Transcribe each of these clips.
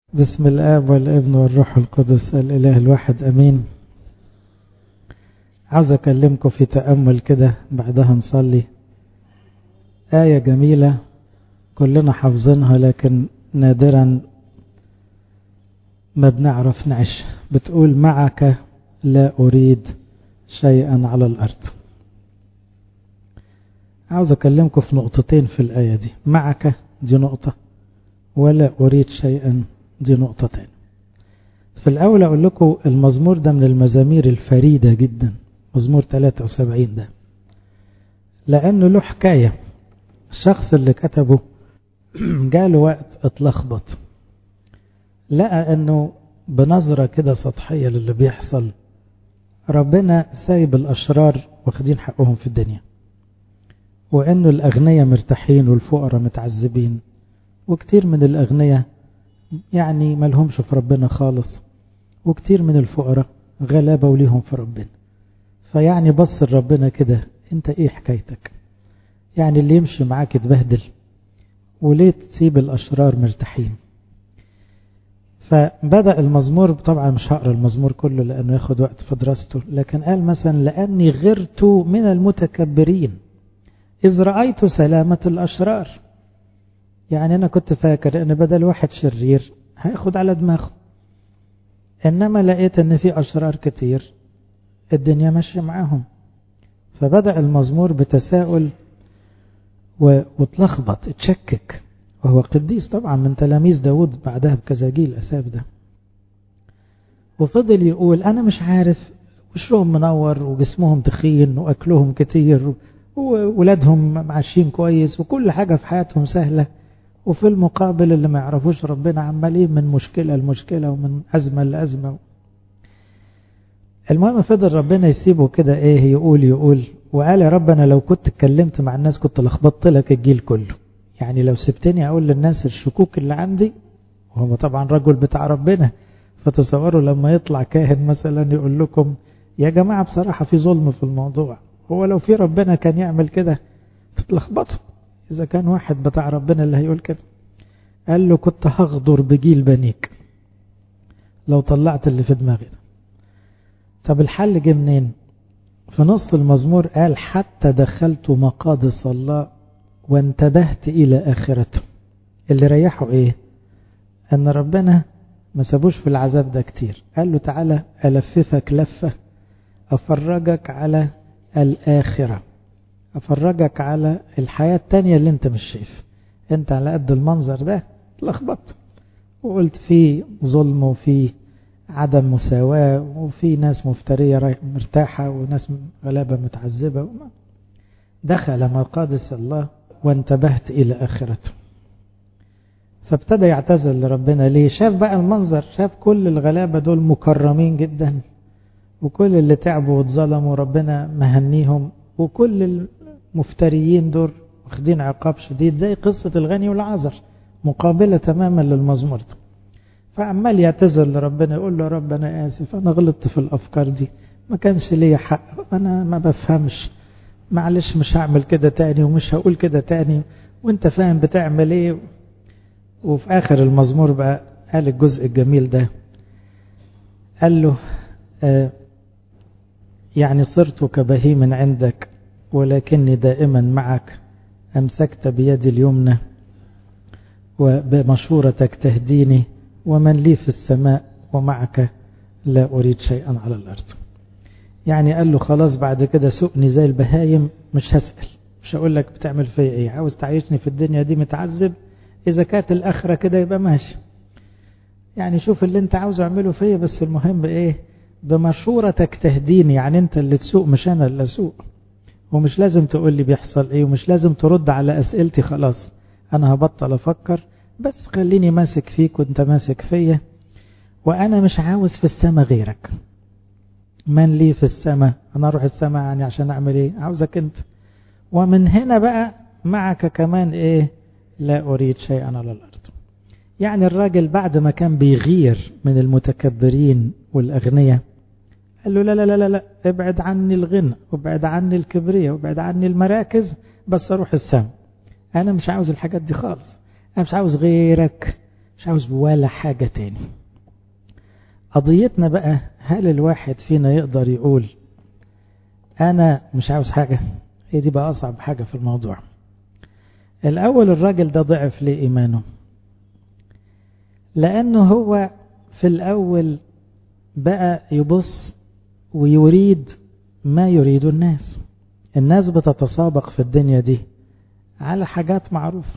بسم الآب والابن والروح القدس الإله الواحد أمين عاوز أكلمكم في تأمل كده بعدها نصلي آية جميلة كلنا حافظينها لكن نادرا ما بنعرف نعيش بتقول معك لا أريد شيئا على الأرض عاوز أكلمكم في نقطتين في الآية دي معك دي نقطة ولا أريد شيئا دي نقطة تانية في الأول أقول لكم المزمور ده من المزامير الفريدة جدا مزمور 73 ده لأنه له حكاية الشخص اللي كتبه جاله وقت اتلخبط لقى أنه بنظرة كده سطحية للي بيحصل ربنا سايب الأشرار واخدين حقهم في الدنيا وأنه الأغنياء مرتاحين والفقراء متعذبين وكتير من الأغنياء يعني ملهمش في ربنا خالص وكتير من الفقراء غلابة وليهم في ربنا فيعني بص لربنا كده انت ايه حكايتك يعني اللي يمشي معاك يتبهدل وليه تسيب الأشرار مرتاحين فبدأ المزمور طبعا مش هقرا المزمور كله لأنه ياخد وقت في دراسته لكن قال مثلا لأني غرت من المتكبرين إذ رأيت سلامة الأشرار يعني أنا كنت فاكر أن بدل واحد شرير هياخد على دماغه إنما لقيت أن في أشرار كتير الدنيا ماشية معاهم فبدأ المزمور بتساؤل واتلخبط اتشكك وهو قديس طبعا من تلاميذ داود بعدها بكذا جيل أساب ده وفضل يقول أنا مش عارف وشهم منور وجسمهم تخين وأكلهم كتير وولادهم معاشين كويس وكل حاجة في حياتهم سهلة وفي المقابل اللي ما يعرفوش ربنا عمالين من مشكلة لمشكلة ومن أزمة لأزمة المهم فضل ربنا يسيبه كده ايه يقول يقول وقال يا رب انا لو كنت اتكلمت مع الناس كنت لخبطت لك الجيل كله يعني لو سبتني اقول للناس الشكوك اللي عندي وهو طبعا رجل بتاع ربنا فتصوروا لما يطلع كاهن مثلا يقول لكم يا جماعة بصراحة في ظلم في الموضوع هو لو في ربنا كان يعمل كده تتلخبطوا إذا كان واحد بتاع ربنا اللي هيقول كده قال له كنت هغدر بجيل بنيك لو طلعت اللي في دماغي ده طب الحل جه منين في نص المزمور قال حتى دخلت مقادس الله وانتبهت إلى آخرته اللي ريحه إيه أن ربنا ما سابوش في العذاب ده كتير قال له تعالى ألففك لفة أفرجك على الآخرة أفرجك على الحياة التانية اللي انت مش شايف انت على قد المنظر ده لخبطت وقلت في ظلم وفي عدم مساواة وفي ناس مفترية مرتاحة وناس غلابة متعذبة دخل مقادس الله وانتبهت إلى آخرته فابتدى يعتزل لربنا ليه شاف بقى المنظر شاف كل الغلابة دول مكرمين جدا وكل اللي تعبوا واتظلموا ربنا مهنيهم وكل المفتريين دول واخدين عقاب شديد زي قصة الغني والعذر مقابلة تماما للمزمور ده فعمال يعتذر لربنا يقول له رب أنا آسف أنا غلطت في الأفكار دي ما كانش ليا حق أنا ما بفهمش معلش مش هعمل كده تاني ومش هقول كده تاني وانت فاهم بتعمل ايه وفي آخر المزمور بقى قال الجزء الجميل ده قال له آه يعني صرت كبهيم عندك ولكني دائما معك أمسكت بيدي اليمنى وبمشورتك تهديني ومن لي في السماء ومعك لا أريد شيئا على الأرض يعني قال له خلاص بعد كده سوقني زي البهايم مش هسأل مش هقول لك بتعمل فيا ايه عاوز تعيشني في الدنيا دي متعذب إذا كانت الآخرة كده يبقى ماشي يعني شوف اللي انت عاوز اعمله فيا بس المهم ايه بمشورتك تهديني يعني انت اللي تسوق مش انا اللي اسوق ومش لازم تقول لي بيحصل ايه ومش لازم ترد على اسئلتي خلاص انا هبطل افكر بس خليني ماسك فيك وانت ماسك فيا وانا مش عاوز في السماء غيرك من لي في السماء انا اروح السماء يعني عشان اعمل ايه عاوزك انت ومن هنا بقى معك كمان ايه لا اريد شيئا على الارض يعني الراجل بعد ما كان بيغير من المتكبرين والاغنياء قال له لا لا لا لا ابعد عني الغنى وابعد عني الكبرية وابعد عني المراكز بس اروح السماء انا مش عاوز الحاجات دي خالص انا مش عاوز غيرك مش عاوز ولا حاجة تاني قضيتنا بقى هل الواحد فينا يقدر يقول أنا مش عاوز حاجة هي دي بقى أصعب حاجة في الموضوع الأول الراجل ده ضعف ليه إيمانه لأنه هو في الأول بقى يبص ويريد ما يريد الناس الناس بتتسابق في الدنيا دي على حاجات معروفة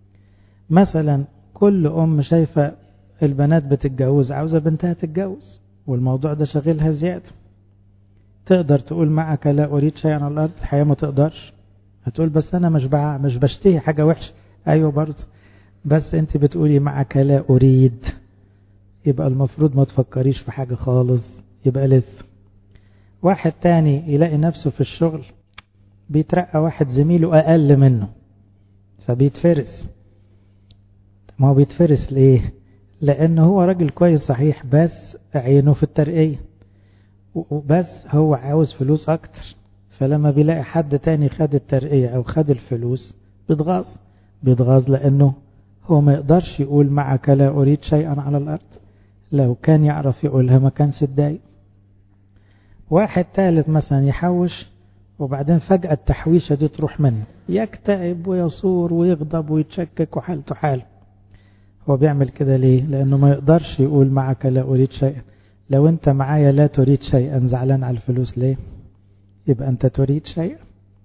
مثلا كل أم شايفة البنات بتتجوز عاوزة بنتها تتجوز والموضوع ده شغلها زيادة تقدر تقول معك لا أريد شيئا على الأرض الحياة ما تقدرش هتقول بس أنا مش بع... مش بشتهي حاجة وحشة أيوة برضه بس أنت بتقولي معك لا أريد يبقى المفروض ما تفكريش في حاجة خالص يبقى لسه واحد تاني يلاقي نفسه في الشغل بيترقى واحد زميله أقل منه فبيتفرس ما هو بيتفرس ليه لأنه هو راجل كويس صحيح بس عينه في الترقية وبس هو عاوز فلوس أكتر فلما بيلاقي حد تاني خد الترقية أو خد الفلوس بيتغاظ بيتغاظ لأنه هو ما يقدرش يقول معك لا أريد شيئا على الأرض لو كان يعرف يقولها ما كانش اتضايق واحد ثالث مثلا يحوش وبعدين فجأة التحويشة دي تروح منه يكتئب ويصور ويغضب ويتشكك وحالته حال هو بيعمل كده ليه لأنه ما يقدرش يقول معك لا أريد شيئا لو أنت معايا لا تريد شيئا زعلان على الفلوس ليه يبقى أنت تريد شيئا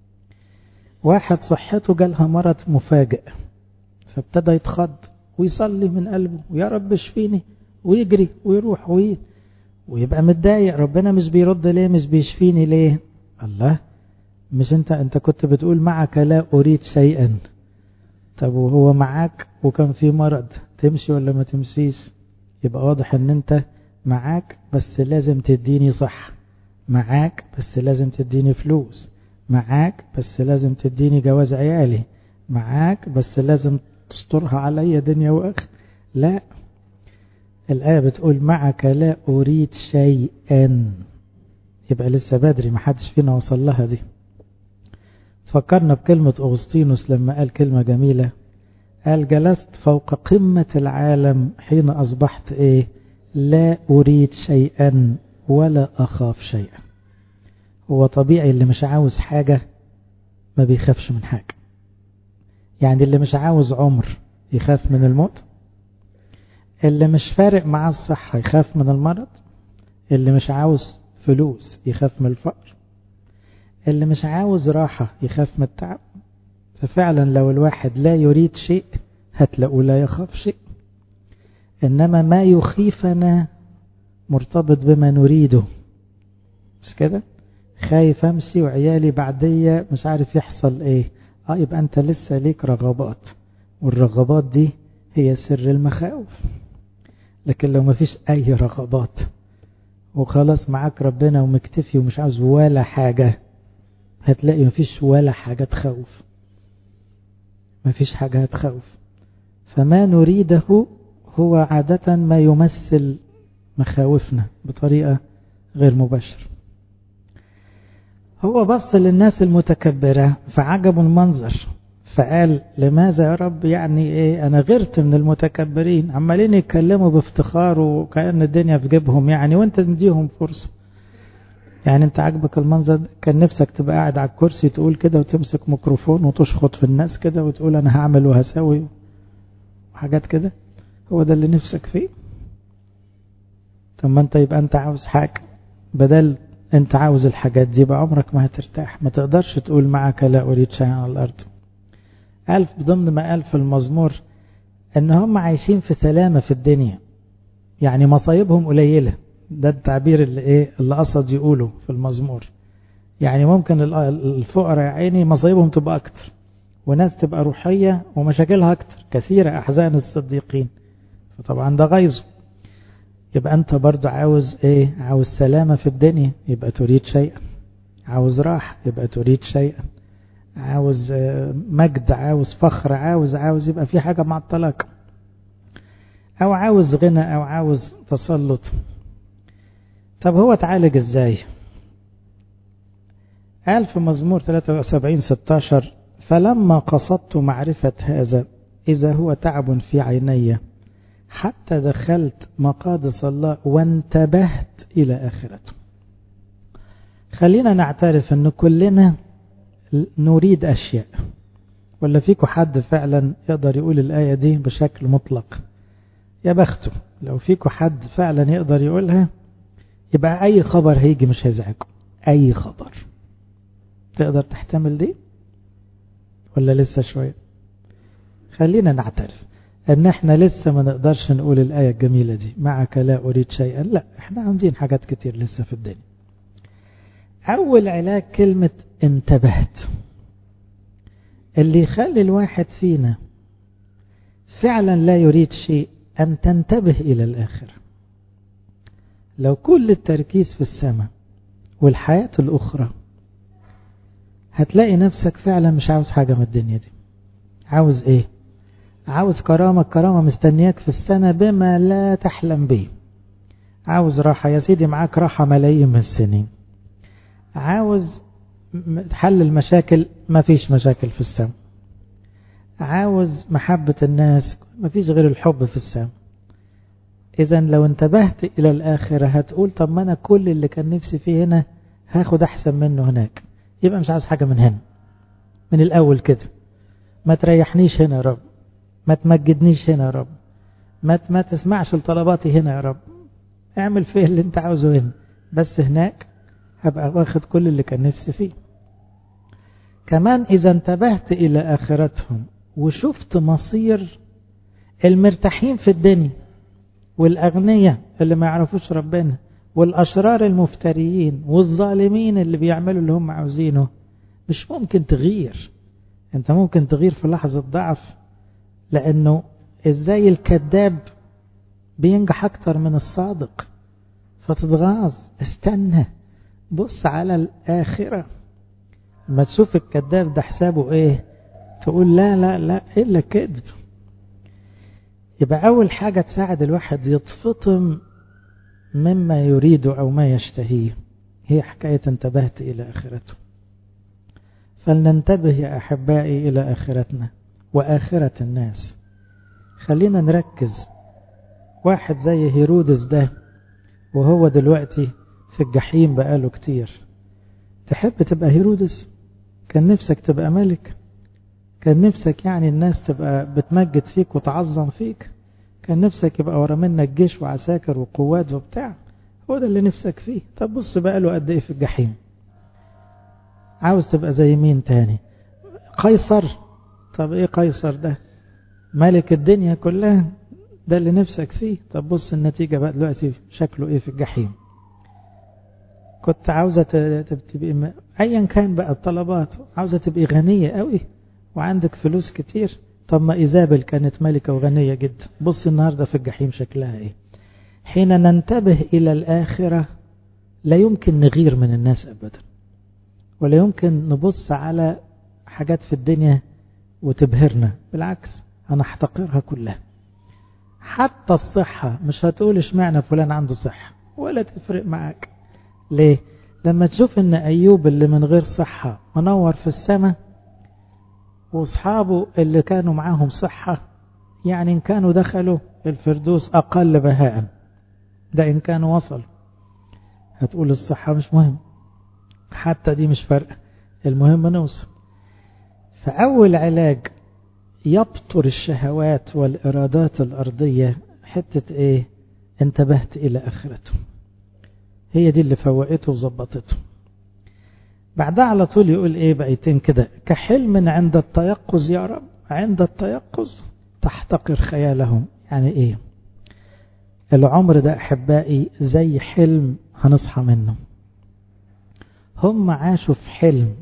واحد صحته جالها مرض مفاجئ فابتدى يتخض ويصلي من قلبه ويا رب اشفيني ويجري ويروح وي ويبقى متضايق ربنا مش بيرد ليه مش بيشفيني ليه الله مش انت انت كنت بتقول معك لا اريد شيئا طب وهو معاك وكان في مرض تمشي ولا ما تمشيش يبقى واضح ان انت معاك بس لازم تديني صح معاك بس لازم تديني فلوس معاك بس لازم تديني جواز عيالي معاك بس لازم تسترها عليا دنيا واخر لا الآية بتقول معك لا أريد شيئا يبقى لسه بدري ما حدش فينا وصل لها دي فكرنا بكلمة أغسطينوس لما قال كلمة جميلة قال جلست فوق قمة العالم حين أصبحت إيه لا أريد شيئا ولا أخاف شيئا هو طبيعي اللي مش عاوز حاجة ما بيخافش من حاجة يعني اللي مش عاوز عمر يخاف من الموت اللي مش فارق معاه الصحة يخاف من المرض اللي مش عاوز فلوس يخاف من الفقر اللي مش عاوز راحة يخاف من التعب ففعلا لو الواحد لا يريد شيء هتلاقوا لا يخاف شيء إنما ما يخيفنا مرتبط بما نريده مش كده خايف امشي وعيالي بعدية مش عارف يحصل ايه اه يبقى انت لسه ليك رغبات والرغبات دي هي سر المخاوف لكن لو ما فيش اي رغبات وخلاص معاك ربنا ومكتفي ومش عاوز ولا حاجة هتلاقي ما فيش ولا حاجة تخوف ما فيش حاجة هتخوف فما نريده هو عادة ما يمثل مخاوفنا بطريقة غير مباشرة هو بص للناس المتكبرة فعجبه المنظر فقال لماذا يا رب يعني ايه انا غرت من المتكبرين عمالين يتكلموا بافتخار وكأن الدنيا في جيبهم يعني وانت تديهم فرصة يعني انت عجبك المنظر كان نفسك تبقى قاعد على الكرسي تقول كده وتمسك ميكروفون وتشخط في الناس كده وتقول انا هعمل وهسوي وحاجات كده هو ده اللي نفسك فيه طب ما انت يبقى انت عاوز حاجة بدل انت عاوز الحاجات دي يبقى عمرك ما هترتاح ما تقدرش تقول معك لا اريد شيئا على الارض قال ضمن ما قال في المزمور ان هم عايشين في سلامة في الدنيا يعني مصايبهم قليلة ده التعبير اللي ايه اللي قصد يقوله في المزمور يعني ممكن الفقراء يا عيني مصايبهم تبقى اكتر وناس تبقى روحية ومشاكلها اكتر كثيرة احزان الصديقين فطبعا ده غيظه يبقى انت برضو عاوز ايه عاوز سلامة في الدنيا يبقى تريد شيئا عاوز راحة يبقى تريد شيئا عاوز مجد عاوز فخر عاوز عاوز يبقى في حاجة معطلك او عاوز غنى او عاوز تسلط طب هو اتعالج ازاي قال في مزمور 73 16 فلما قصدت معرفة هذا إذا هو تعب في عيني حتى دخلت مقادس الله وانتبهت إلى آخرته خلينا نعترف أن كلنا نريد أشياء ولا فيكم حد فعلا يقدر يقول الآية دي بشكل مطلق يا بخته لو فيكم حد فعلا يقدر يقولها يبقى أي خبر هيجي مش هيزعجكم أي خبر تقدر تحتمل دي ولا لسه شوية خلينا نعترف ان احنا لسه ما نقدرش نقول الآية الجميلة دي معك لا أريد شيئا لا احنا عندين حاجات كتير لسه في الدنيا أول علاج كلمة انتبهت اللي يخلي الواحد فينا فعلا لا يريد شيء أن تنتبه إلى الآخرة لو كل التركيز في السماء والحياة الأخرى هتلاقي نفسك فعلا مش عاوز حاجة من الدنيا دي عاوز ايه عاوز كرامة كرامة مستنياك في السنة بما لا تحلم به عاوز راحة يا سيدي معاك راحة ملايين من السنين عاوز حل المشاكل ما فيش مشاكل في السماء عاوز محبة الناس ما فيش غير الحب في السماء إذا لو انتبهت إلى الآخرة هتقول طب ما أنا كل اللي كان نفسي فيه هنا هاخد أحسن منه هناك يبقى مش عاوز حاجة من هنا من الأول كده ما تريحنيش هنا يا رب ما تمجدنيش هنا يا رب ما ما تسمعش لطلباتي هنا يا رب اعمل فيه اللي انت عاوزه هنا بس هناك هبقى واخد كل اللي كان نفسي فيه كمان إذا انتبهت إلى آخرتهم وشفت مصير المرتاحين في الدنيا والأغنياء اللي ما يعرفوش ربنا والأشرار المفتريين والظالمين اللي بيعملوا اللي هم عاوزينه مش ممكن تغير انت ممكن تغير في لحظة ضعف لأنه ازاي الكذاب بينجح أكتر من الصادق فتتغاظ استنى بص على الآخرة ما تشوف الكذاب ده حسابه ايه تقول لا لا لا إلا كذب يبقى أول حاجة تساعد الواحد يتفطم مما يريد أو ما يشتهيه هي حكاية انتبهت إلى آخرته فلننتبه يا أحبائي إلى آخرتنا وآخرة الناس خلينا نركز واحد زي هيرودس ده وهو دلوقتي في الجحيم بقاله كتير تحب تبقى هيرودس كان نفسك تبقى ملك كان نفسك يعني الناس تبقى بتمجد فيك وتعظم فيك كان نفسك يبقى ورا منك جيش وعساكر وقوات وبتاع هو ده اللي نفسك فيه طب بص بقى له قد ايه في الجحيم عاوز تبقى زي مين تاني قيصر طب ايه قيصر ده ملك الدنيا كلها ده اللي نفسك فيه طب بص النتيجة بقى دلوقتي شكله ايه في الجحيم كنت عاوزة تبقى ايا كان بقى الطلبات عاوزة تبقي غنية قوي وعندك فلوس كتير طب ما إيزابل كانت ملكة وغنية جدا بص النهاردة في الجحيم شكلها ايه حين ننتبه إلى الآخرة لا يمكن نغير من الناس أبدا ولا يمكن نبص على حاجات في الدنيا وتبهرنا بالعكس هنحتقرها كلها حتى الصحة مش هتقول اشمعنى فلان عنده صحة ولا تفرق معاك ليه لما تشوف ان ايوب اللي من غير صحة منور في السماء واصحابه اللي كانوا معاهم صحة يعني ان كانوا دخلوا الفردوس اقل بهاء ده ان كانوا وصلوا هتقول الصحة مش مهم حتى دي مش فارقة المهم نوصل فأول علاج يبطر الشهوات والإرادات الأرضية حتة إيه انتبهت إلى آخرته هي دي اللي فوقته وظبطته بعدها على طول يقول إيه بقيتين كده كحلم عند التيقظ يا رب عند التيقظ تحتقر خيالهم يعني إيه العمر ده أحبائي زي حلم هنصحى منه هم عاشوا في حلم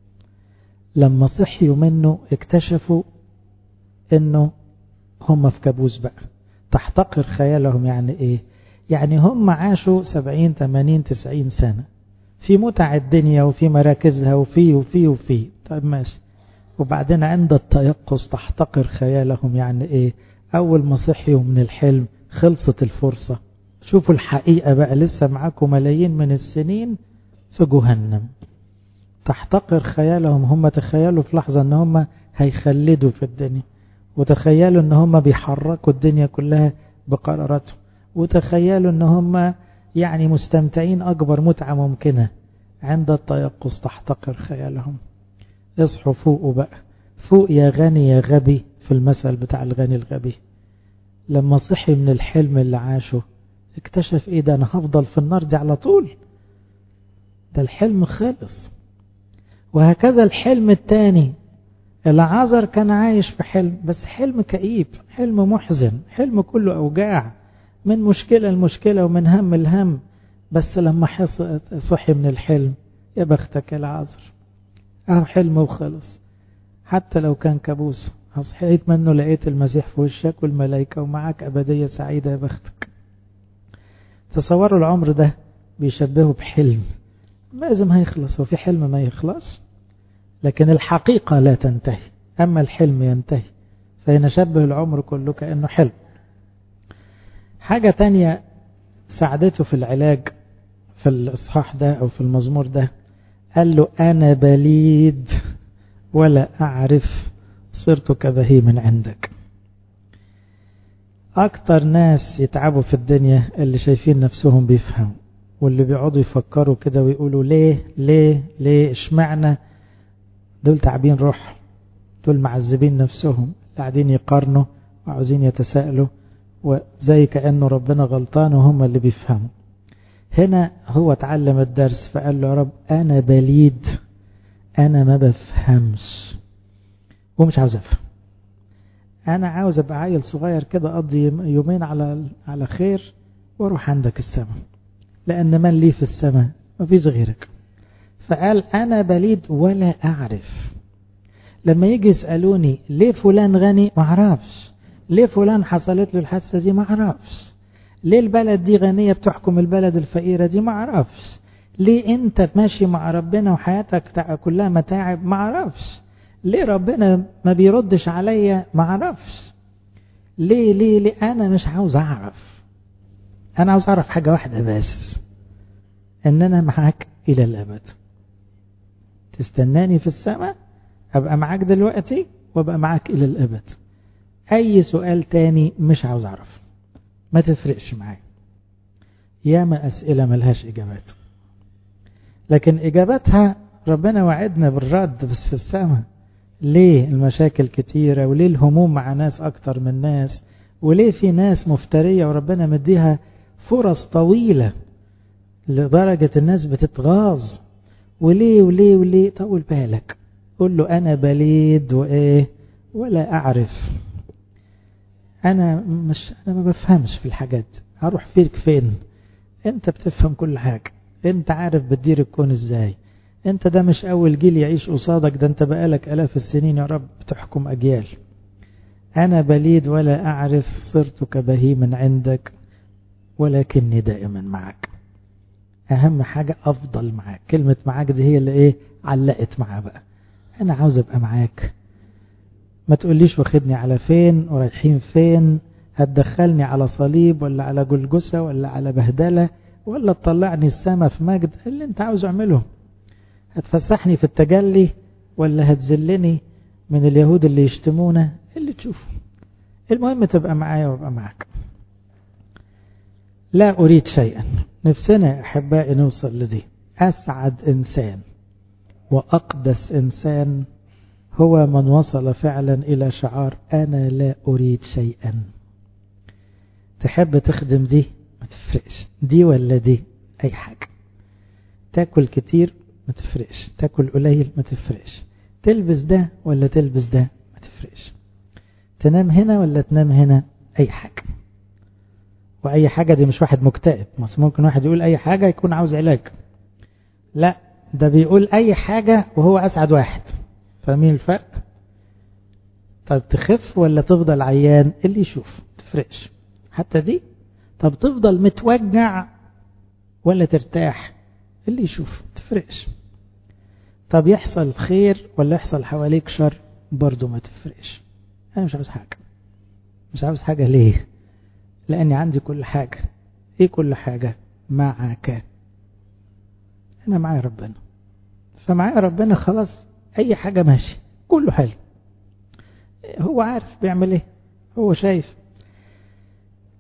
لما صحيوا منه اكتشفوا انه هم في كابوس بقى تحتقر خيالهم يعني ايه يعني هم عاشوا سبعين ثمانين تسعين سنة في متع الدنيا وفي مراكزها وفي وفي وفي طيب ماشي وبعدين عند التيقظ تحتقر خيالهم يعني ايه اول ما صحيوا من الحلم خلصت الفرصة شوفوا الحقيقة بقى لسه معاكم ملايين من السنين في جهنم تحتقر خيالهم هم تخيلوا في لحظة ان هم هيخلدوا في الدنيا وتخيلوا ان هم بيحركوا الدنيا كلها بقراراتهم وتخيلوا ان هم يعني مستمتعين اكبر متعة ممكنة عند التيقظ تحتقر خيالهم اصحوا فوقوا بقى فوق يا غني يا غبي في المثل بتاع الغني الغبي لما صحي من الحلم اللي عاشه اكتشف ايه ده انا هفضل في النار دي على طول ده الحلم خلص وهكذا الحلم التاني العذر كان عايش في حلم بس حلم كئيب حلم محزن حلم كله أوجاع من مشكلة لمشكلة ومن هم الهم بس لما صحي من الحلم يا بختك العذر اه حلم وخلص حتى لو كان كابوس صحيت منه لقيت المسيح في وشك والملائكة ومعك أبدية سعيدة يا بختك تصوروا العمر ده بيشبهه بحلم لازم هيخلص وفي حلم ما يخلص لكن الحقيقة لا تنتهي أما الحلم ينتهي فينشبه العمر كله كأنه حلم حاجة تانية ساعدته في العلاج في الإصحاح ده أو في المزمور ده قال له أنا بليد ولا أعرف صرت كبهيم عندك أكتر ناس يتعبوا في الدنيا اللي شايفين نفسهم بيفهموا واللي بيقعدوا يفكروا كده ويقولوا ليه ليه ليه اشمعنى دول تعبين روح دول معذبين نفسهم قاعدين يقارنوا وعاوزين يتساءلوا وزي كأنه ربنا غلطان وهم اللي بيفهموا هنا هو اتعلم الدرس فقال له يا رب أنا بليد أنا ما بفهمش ومش عاوز أفهم أنا عاوز أبقى عيل صغير كده أقضي يومين على على خير وأروح عندك السماء لأن من لي في السماء مفيش غيرك فقال أنا بليد ولا أعرف لما يجي يسألوني ليه فلان غني ما أعرفش ليه فلان حصلت له الحادثة دي ما أعرفش ليه البلد دي غنية بتحكم البلد الفقيرة دي ما أعرفش ليه أنت ماشي مع ربنا وحياتك كلها متاعب ما أعرفش ليه ربنا ما بيردش عليا ما أعرفش ليه ليه ليه أنا مش عاوز أعرف أنا عاوز أعرف حاجة واحدة بس إن أنا معاك إلى الأبد تستناني في السماء أبقى معاك دلوقتي وأبقى معاك إلى الأبد أي سؤال تاني مش عاوز أعرف ما تفرقش معايا ياما أسئلة ملهاش إجابات لكن إجاباتها ربنا وعدنا بالرد بس في السماء ليه المشاكل كتيرة وليه الهموم مع ناس أكتر من ناس وليه في ناس مفترية وربنا مديها فرص طويلة لدرجة الناس بتتغاظ وليه وليه وليه طول بالك قول له أنا بليد وإيه ولا أعرف أنا مش أنا ما بفهمش في الحاجات هروح فيك فين أنت بتفهم كل حاجة أنت عارف بتدير الكون إزاي أنت ده مش أول جيل يعيش قصادك ده أنت بقالك ألاف السنين يا رب بتحكم أجيال أنا بليد ولا أعرف صرت كبهيم عندك ولكني دائما معك أهم حاجة أفضل معاك كلمة معاك دي هي اللي إيه علقت معاه بقى أنا عاوز أبقى معاك ما تقوليش واخدني على فين ورايحين فين هتدخلني على صليب ولا على جلجسة ولا على بهدلة ولا تطلعني السما في مجد اللي انت عاوز اعمله هتفسحني في التجلي ولا هتذلني من اليهود اللي يشتمونا اللي تشوفه المهم تبقى معايا وابقى معاك لا أريد شيئا نفسنا أحبائي نوصل لدي أسعد إنسان وأقدس إنسان هو من وصل فعلا إلى شعار أنا لا أريد شيئا تحب تخدم دي ما تفرقش دي ولا دي أي حاجة تاكل كتير ما تفرقش تاكل قليل ما تفرقش تلبس ده ولا تلبس ده ما تفرقش تنام هنا ولا تنام هنا أي حاجة وأي حاجة دي مش واحد مكتئب ممكن واحد يقول أي حاجة يكون عاوز علاج لا ده بيقول أي حاجة وهو أسعد واحد فاهمين الفرق طب تخف ولا تفضل عيان اللي يشوف تفرقش حتى دي طب تفضل متوجع ولا ترتاح اللي يشوف تفرقش طب يحصل خير ولا يحصل حواليك شر برضه ما تفرقش انا مش عاوز حاجة مش عاوز حاجة ليه لاني عندي كل حاجة ايه كل حاجة معك انا معايا ربنا فمعايا ربنا خلاص اي حاجة ماشي كله حلو هو عارف بيعمل ايه هو شايف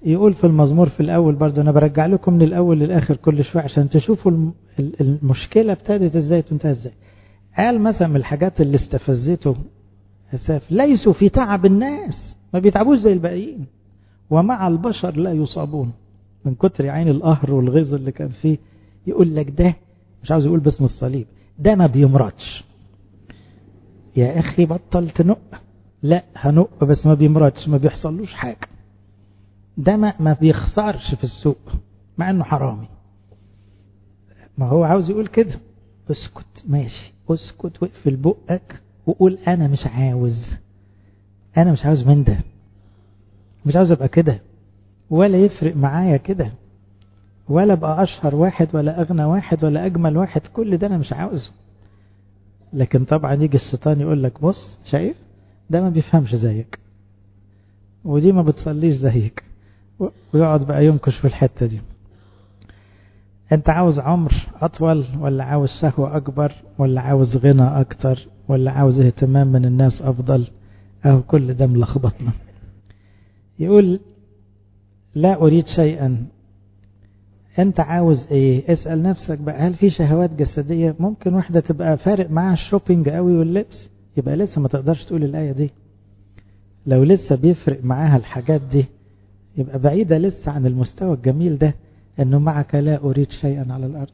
يقول في المزمور في الأول برضه أنا برجع لكم من الأول للآخر كل شوية عشان تشوفوا المشكلة ابتدت إزاي تنتهي إزاي قال مثلا من الحاجات اللي استفزته أساف ليسوا في تعب الناس ما بيتعبوش زي الباقيين ومع البشر لا يصابون من كتر عين القهر والغيظ اللي كان فيه يقول لك ده مش عاوز يقول باسم الصليب ده ما بيمرضش يا أخي بطل تنق لا هنق بس ما بيمرضش ما بيحصلوش حاجة ده ما, ما بيخسرش في السوق مع انه حرامي ما هو عاوز يقول كده اسكت ماشي اسكت واقفل بقك وقول انا مش عاوز انا مش عاوز من ده مش عاوز ابقى كده ولا يفرق معايا كده ولا ابقى اشهر واحد ولا اغنى واحد ولا اجمل واحد كل ده انا مش عاوزه لكن طبعا يجي الشيطان يقول لك بص شايف ده ما بيفهمش زيك ودي ما بتصليش زيك ويقعد بقى ينكش في الحتة دي انت عاوز عمر اطول ولا عاوز شهوة اكبر ولا عاوز غنى اكتر ولا عاوز اهتمام من الناس افضل اهو كل ده ملخبطنا يقول لا اريد شيئا انت عاوز ايه اسأل نفسك بقى هل في شهوات جسدية ممكن واحدة تبقى فارق معاها الشوبينج قوي واللبس يبقى لسه ما تقدرش تقول الآية دي لو لسه بيفرق معاها الحاجات دي يبقى بعيدة لسه عن المستوى الجميل ده انه معك لا اريد شيئا على الارض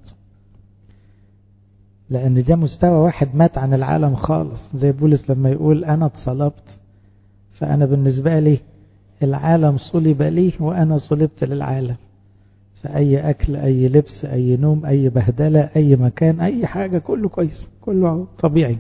لان ده مستوى واحد مات عن العالم خالص زي بولس لما يقول انا اتصلبت فانا بالنسبة لي العالم صلب لي وانا صلبت للعالم فأي أكل أي لبس أي نوم أي بهدلة أي مكان أي حاجة كله كويس كله طبيعي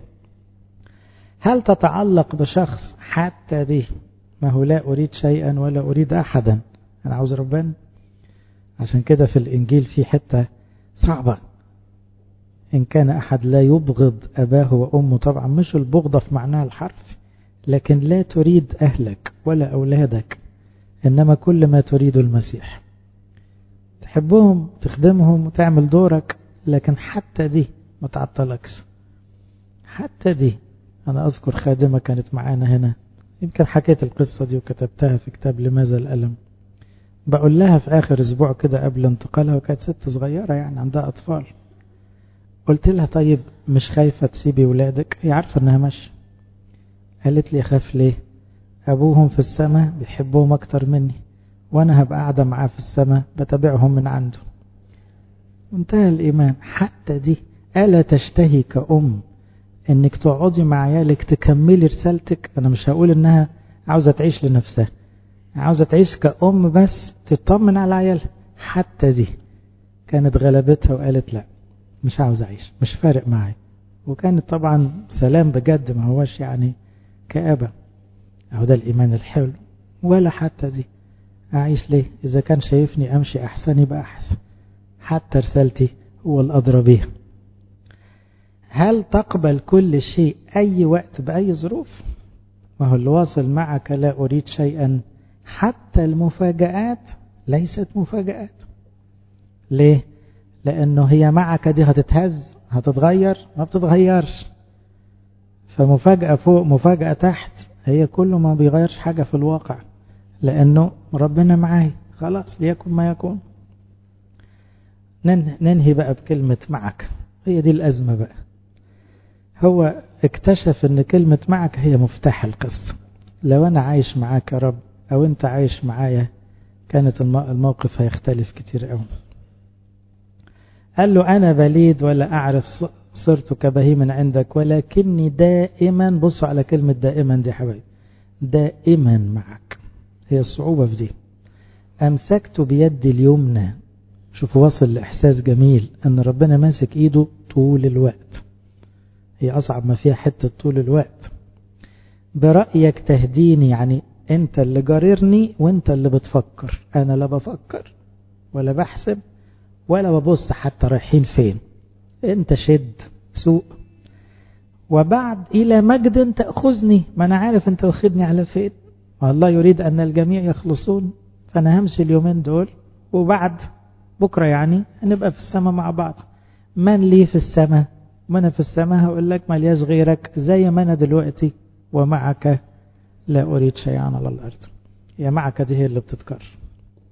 هل تتعلق بشخص حتى دي ما هو لا أريد شيئا ولا أريد أحدا أنا عاوز ربنا عشان كده في الإنجيل في حتة صعبة إن كان أحد لا يبغض أباه وأمه طبعا مش البغضة في معناها الحرف لكن لا تريد أهلك ولا أولادك إنما كل ما تريد المسيح تحبهم تخدمهم وتعمل دورك لكن حتى دي ما تعطلكش حتى دي أنا أذكر خادمة كانت معانا هنا يمكن حكيت القصة دي وكتبتها في كتاب لماذا الألم بقول لها في آخر أسبوع كده قبل انتقالها وكانت ست صغيرة يعني عندها أطفال قلت لها طيب مش خايفة تسيبي ولادك هي عارفة أنها ماشية قالت لي أخاف ليه أبوهم في السماء بيحبهم أكتر مني وأنا هبقى قاعدة معاه في السماء بتابعهم من عنده منتهى الإيمان حتى دي ألا تشتهي كأم انك تقعدي مع عيالك تكملي رسالتك انا مش هقول انها عاوزة تعيش لنفسها عاوزة تعيش كأم بس تطمن على عيالها حتى دي كانت غلبتها وقالت لا مش عاوز اعيش مش فارق معي وكانت طبعا سلام بجد ما هوش يعني كآبة اهو ده الايمان الحلو ولا حتى دي اعيش ليه اذا كان شايفني امشي احسن يبقى احسن حتى رسالتي هو الادرى بيها هل تقبل كل شيء أي وقت بأي ظروف ما هو اللي واصل معك لا أريد شيئا حتى المفاجآت ليست مفاجآت ليه لأنه هي معك دي هتتهز هتتغير ما بتتغيرش فمفاجأة فوق مفاجأة تحت هي كله ما بيغيرش حاجة في الواقع لأنه ربنا معاي خلاص ليكن ما يكون ننهي بقى بكلمة معك هي دي الأزمة بقى هو اكتشف ان كلمة معك هي مفتاح القصة لو انا عايش معاك يا رب او انت عايش معايا كانت الموقف هيختلف كتير قوي قال له انا بليد ولا اعرف صرت كبهيم عندك ولكني دائما بصوا على كلمة دائما دي حبايب دائما معك هي الصعوبة في دي امسكت بيدي اليمنى شوفوا وصل لإحساس جميل ان ربنا ماسك ايده طول الوقت هي أصعب ما فيها حتة طول الوقت برأيك تهديني يعني أنت اللي جاررني وأنت اللي بتفكر أنا لا بفكر ولا بحسب ولا ببص حتى رايحين فين أنت شد سوق وبعد إلى مجد تأخذني ما أنا عارف أنت واخدني على فين والله يريد أن الجميع يخلصون فأنا همشي اليومين دول وبعد بكرة يعني هنبقى في السماء مع بعض من لي في السماء ما أنا في السماء هقول لك ملياش غيرك زي ما أنا دلوقتي ومعك لا أريد شيئا على الأرض يا معك دي هي اللي بتتكرر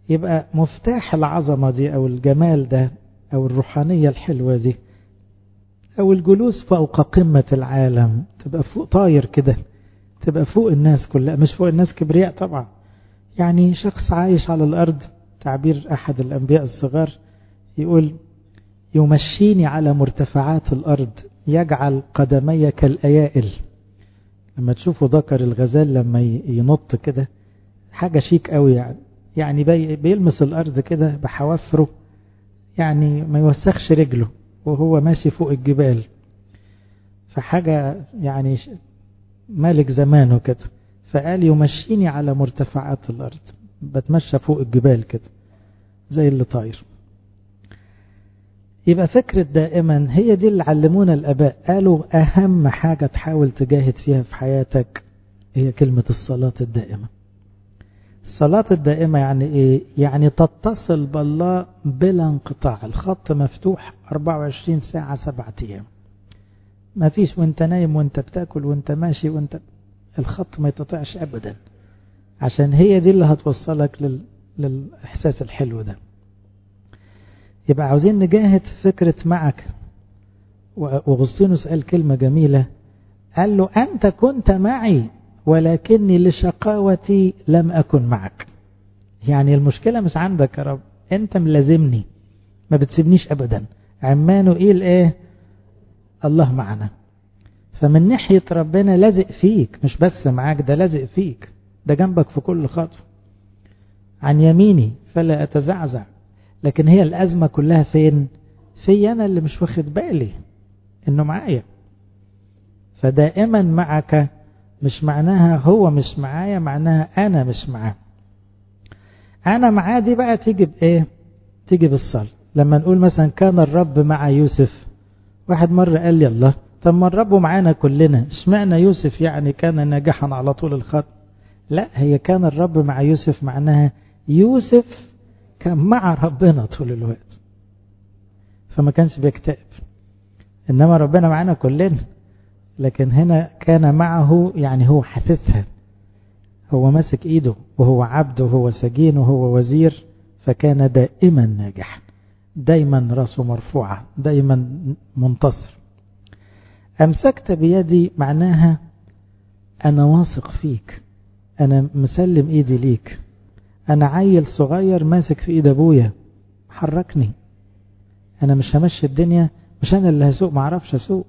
يبقى مفتاح العظمة دي أو الجمال ده أو الروحانية الحلوة دي أو الجلوس فوق قمة العالم تبقى فوق طاير كده تبقى فوق الناس كلها مش فوق الناس كبرياء طبعا يعني شخص عايش على الأرض تعبير أحد الأنبياء الصغار يقول يمشيني على مرتفعات الأرض يجعل قدمي كالأيائل لما تشوفوا ذكر الغزال لما ينط كده حاجة شيك قوي يعني يعني بيلمس الأرض كده بحوافره يعني ما يوسخش رجله وهو ماشي فوق الجبال فحاجة يعني مالك زمانه كده فقال يمشيني على مرتفعات الأرض بتمشى فوق الجبال كده زي اللي طاير يبقى فكرة دائما هي دي اللي علمونا الآباء قالوا أهم حاجة تحاول تجاهد فيها في حياتك هي كلمة الصلاة الدائمة الصلاة الدائمة يعني إيه؟ يعني تتصل بالله بلا انقطاع الخط مفتوح 24 ساعة سبعة أيام ما فيش وانت نايم وانت بتاكل وانت ماشي وانت الخط ما يتقطعش أبدا عشان هي دي اللي هتوصلك لل... للإحساس الحلو ده يبقى عاوزين نجاهد في فكرة معك وأغسطينوس قال كلمة جميلة قال له أنت كنت معي ولكني لشقاوتي لم أكن معك يعني المشكلة مش عندك يا رب أنت ملازمني ما بتسيبنيش أبدا عمانه إيه إيه الله معنا فمن ناحية ربنا لازق فيك مش بس معاك ده لازق فيك ده جنبك في كل خطوة عن يميني فلا أتزعزع لكن هي الأزمة كلها فين في أنا اللي مش واخد بالي إنه معايا فدائما معك مش معناها هو مش معايا معناها أنا مش معاه أنا معاه دي بقى تيجي بإيه تيجي بالصلاة لما نقول مثلا كان الرب مع يوسف واحد مرة قال لي الله طب ما الرب معانا كلنا اشمعنى يوسف يعني كان ناجحا على طول الخط لا هي كان الرب مع يوسف معناها يوسف كان مع ربنا طول الوقت فما كانش بيكتئب انما ربنا معانا كلنا لكن هنا كان معه يعني هو حاسسها هو ماسك ايده وهو عبد وهو سجين وهو وزير فكان دائما ناجحا دايما راسه مرفوعة دايما منتصر أمسكت بيدي معناها أنا واثق فيك أنا مسلم إيدي ليك أنا عيل صغير ماسك في إيد أبويا حركني أنا مش همشي الدنيا مش أنا اللي هسوق معرفش أسوق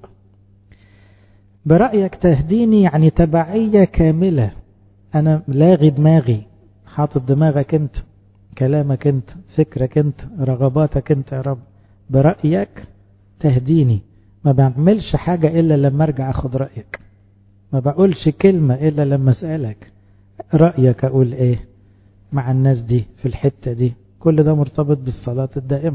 برأيك تهديني يعني تبعية كاملة أنا لاغي دماغي حاطط دماغك أنت كلامك أنت فكرك أنت رغباتك أنت يا رب برأيك تهديني ما بعملش حاجة إلا لما أرجع أخد رأيك ما بقولش كلمة إلا لما أسألك رأيك أقول إيه مع الناس دي في الحتة دي كل ده مرتبط بالصلاة الدائمة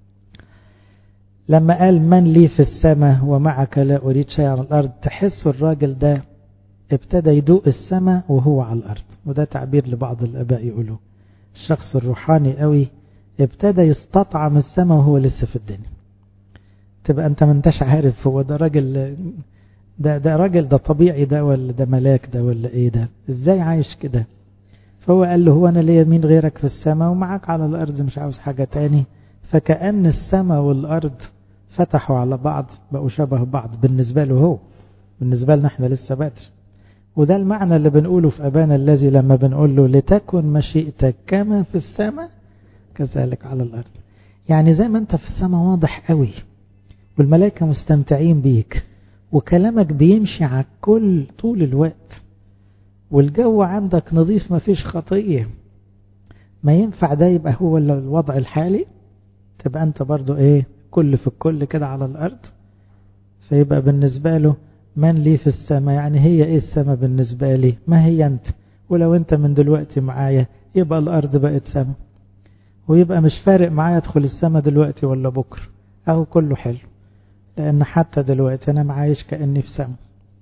لما قال من لي في السماء ومعك لا أريد شيء على الأرض تحس الراجل ده ابتدى يدوق السماء وهو على الأرض وده تعبير لبعض الآباء يقولوا الشخص الروحاني قوي ابتدى يستطعم السماء وهو لسه في الدنيا تبقى انت ما انتش عارف هو ده راجل ده ده راجل ده طبيعي ده ولا ده ملاك ده ولا ايه ده ازاي عايش كده فهو قال له هو انا ليا مين غيرك في السماء ومعاك على الارض مش عاوز حاجة تاني فكأن السماء والارض فتحوا على بعض بقوا شبه بعض بالنسبة له هو بالنسبة لنا احنا لسه بدري وده المعنى اللي بنقوله في أبانا الذي لما بنقول له لتكن مشيئتك كما في السماء كذلك على الأرض يعني زي ما انت في السماء واضح قوي والملائكة مستمتعين بيك وكلامك بيمشي على الكل طول الوقت والجو عندك نظيف ما فيش خطية ما ينفع ده يبقى هو الوضع الحالي تبقى انت برضو ايه كل في الكل كده على الأرض فيبقى بالنسبة له من لي في السماء يعني هي ايه السماء بالنسبة لي ما هي انت ولو انت من دلوقتي معايا يبقى الارض بقت سماء ويبقى مش فارق معايا ادخل السماء دلوقتي ولا بكرة اهو كله حلو لان حتى دلوقتي انا معايش كأني في سماء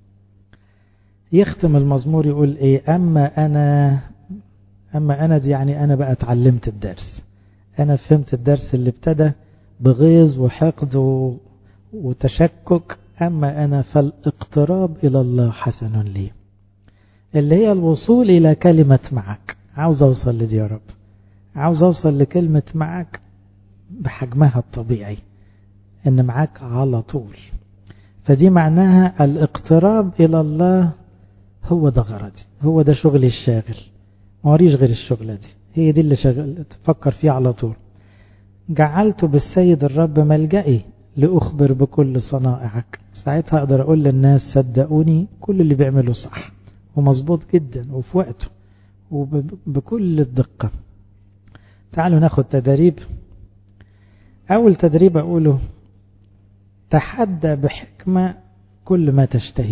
يختم المزمور يقول ايه اما انا اما انا دي يعني انا بقى اتعلمت الدرس انا فهمت الدرس اللي ابتدى بغيظ وحقد و... وتشكك أما أنا فالاقتراب إلى الله حسن لي اللي هي الوصول إلى كلمة معك عاوز أوصل لدي يا رب عاوز أوصل لكلمة معاك بحجمها الطبيعي إن معاك على طول فدي معناها الاقتراب إلى الله هو ده غرضي هو ده شغلي الشاغل ما وريش غير الشغلة دي هي دي اللي شغل تفكر فيها على طول جعلت بالسيد الرب ملجئي لأخبر بكل صنائعك ساعتها أقدر أقول للناس صدقوني كل اللي بيعمله صح ومظبوط جدا وفي وقته وبكل الدقة تعالوا ناخد تدريب أول تدريب أقوله تحدى بحكمة كل ما تشتهي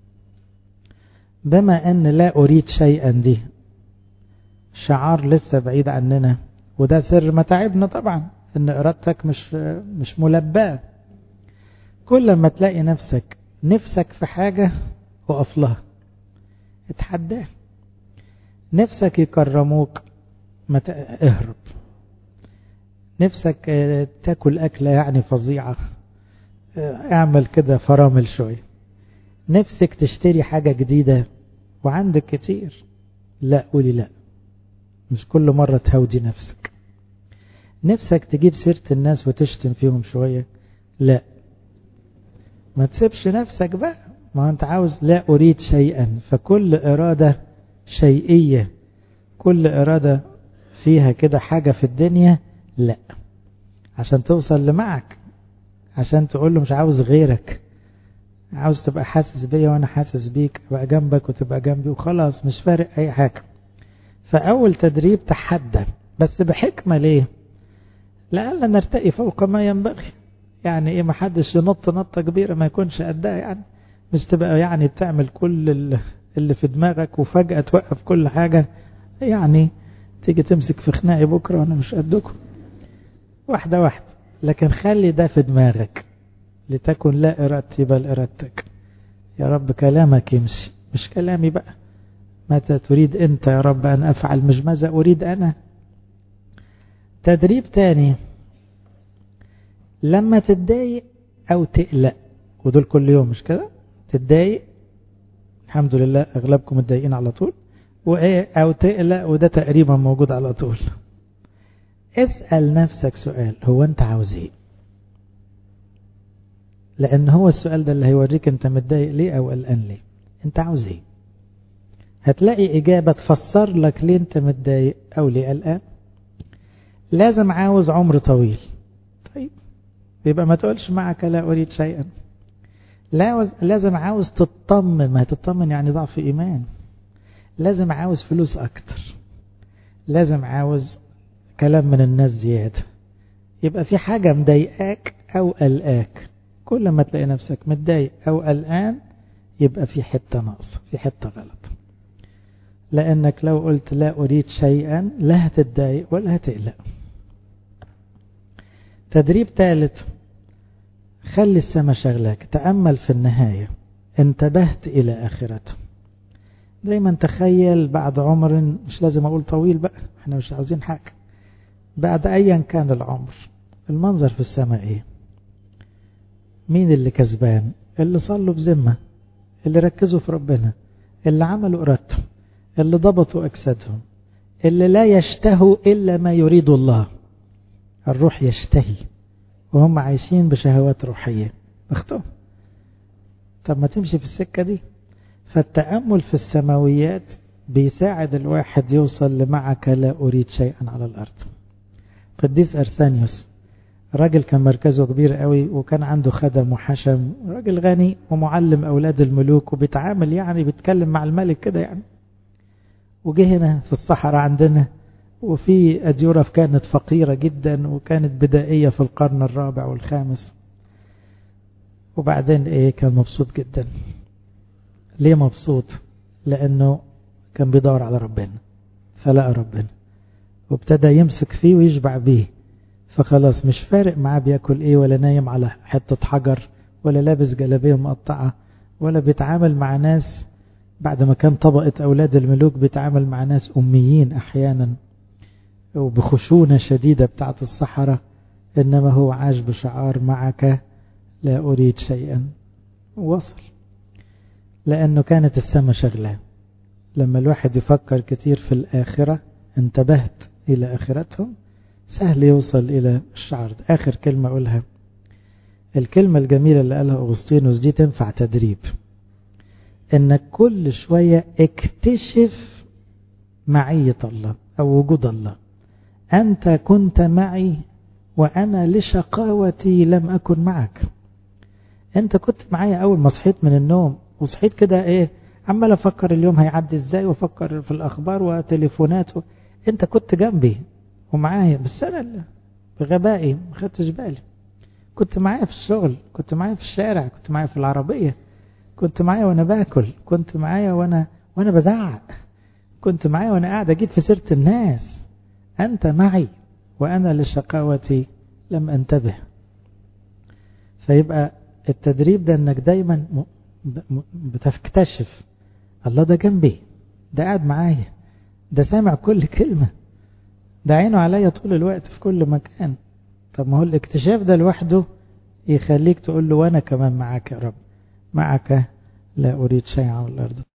بما أن لا أريد شيئا دي شعار لسه بعيد عننا وده سر متاعبنا طبعا ان ارادتك مش مش ملباه كل ما تلاقي نفسك نفسك في حاجة وقف لها اتحداه نفسك يكرموك ما اهرب نفسك تاكل أكلة يعني فظيعة اعمل كده فرامل شوية نفسك تشتري حاجة جديدة وعندك كتير لا قولي لا مش كل مرة تهودي نفسك نفسك تجيب سيرة الناس وتشتم فيهم شوية لا ما تسيبش نفسك بقى ما انت عاوز لا أريد شيئا فكل إرادة شيئية كل إرادة فيها كده حاجة في الدنيا لا عشان توصل لمعك عشان تقول له مش عاوز غيرك عاوز تبقى حاسس بيا وانا حاسس بيك ابقى جنبك وتبقى جنبي وخلاص مش فارق اي حاجة فاول تدريب تحدى بس بحكمة ليه لألا نرتقي فوق ما ينبغي يعني ايه ما حدش ينط نطة كبيرة ما يكونش قدها يعني مش تبقى يعني بتعمل كل اللي في دماغك وفجأة توقف كل حاجة يعني تيجي تمسك في خناقي بكرة وانا مش قدكم واحدة واحدة لكن خلي ده في دماغك لتكن لا إرادتي بل إرادتك يا رب كلامك يمشي مش كلامي بقى متى تريد أنت يا رب أن أفعل مش ماذا أريد أنا تدريب تاني لما تتضايق أو تقلق ودول كل يوم مش كده تتضايق الحمد لله أغلبكم متضايقين على طول وإيه أو تقلق وده تقريبا موجود على طول اسأل نفسك سؤال هو أنت عاوز إيه لأن هو السؤال ده اللي هيوريك أنت متضايق ليه أو قلقان ليه أنت عاوز إيه هتلاقي إجابة تفسر لك ليه أنت متضايق أو ليه قلقان لازم عاوز عمر طويل طيب يبقى ما تقولش معك لا أريد شيئا لا لازم عاوز تطمن ما تطمن يعني ضعف إيمان لازم عاوز فلوس أكتر لازم عاوز كلام من الناس زيادة يبقى في حاجة مضايقاك أو قلقاك كل ما تلاقي نفسك متضايق أو قلقان يبقى في حتة ناقصة في حتة غلط لأنك لو قلت لا أريد شيئا لا هتتضايق ولا هتقلق تدريب ثالث خلي السماء شغلك تأمل في النهاية انتبهت إلى آخرته دايما تخيل بعد عمر مش لازم أقول طويل بقى احنا مش عاوزين حاجة بعد أيا كان العمر المنظر في السماء ايه مين اللي كسبان اللي صلوا بذمة اللي ركزوا في ربنا اللي عملوا إرادته اللي ضبطوا أجسادهم اللي لا يشتهوا إلا ما يريد الله الروح يشتهي وهم عايشين بشهوات روحية اختهم طب ما تمشي في السكة دي فالتأمل في السماويات بيساعد الواحد يوصل لمعك لا أريد شيئا على الأرض قديس أرسانيوس راجل كان مركزه كبير قوي وكان عنده خدم وحشم راجل غني ومعلم أولاد الملوك وبيتعامل يعني بيتكلم مع الملك كده يعني وجه هنا في الصحراء عندنا وفي أديورة كانت فقيرة جدا وكانت بدائية في القرن الرابع والخامس وبعدين ايه كان مبسوط جدا ليه مبسوط لأنه كان بيدور على ربنا فلقى ربنا وابتدى يمسك فيه ويشبع بيه فخلاص مش فارق معاه بياكل ايه ولا نايم على حتة حجر ولا لابس جلابية مقطعة ولا بيتعامل مع ناس بعد ما كان طبقة أولاد الملوك بيتعامل مع ناس أميين أحيانا وبخشونة شديدة بتاعت الصحراء إنما هو عاش بشعار معك لا أريد شيئا وصل لأنه كانت السماء شغلة لما الواحد يفكر كتير في الآخرة انتبهت إلى آخرتهم سهل يوصل إلى الشعر ده. آخر كلمة أقولها الكلمة الجميلة اللي قالها أغسطينوس دي تنفع تدريب إنك كل شوية اكتشف معية الله أو وجود الله أنت كنت معي وأنا لشقاوتي لم أكن معك أنت كنت معايا أول ما صحيت من النوم وصحيت كده إيه عمال أفكر اليوم هيعدي إزاي وأفكر في الأخبار وتليفونات و... أنت كنت جنبي ومعايا بس أنا بغبائي ما خدتش بالي كنت معايا في الشغل كنت معايا في الشارع كنت معايا في العربية كنت معايا وأنا باكل كنت معايا وأنا وأنا بزعق كنت معايا وأنا قاعد أجيب في سيرة الناس أنت معي وأنا لشقاوتي لم أنتبه فيبقى التدريب ده أنك دايما بتكتشف الله ده جنبي ده قاعد معايا ده سامع كل كلمة ده عينه عليا طول الوقت في كل مكان طب ما هو الاكتشاف ده لوحده يخليك تقول له وانا كمان معاك يا رب معك لا اريد شيء على الارض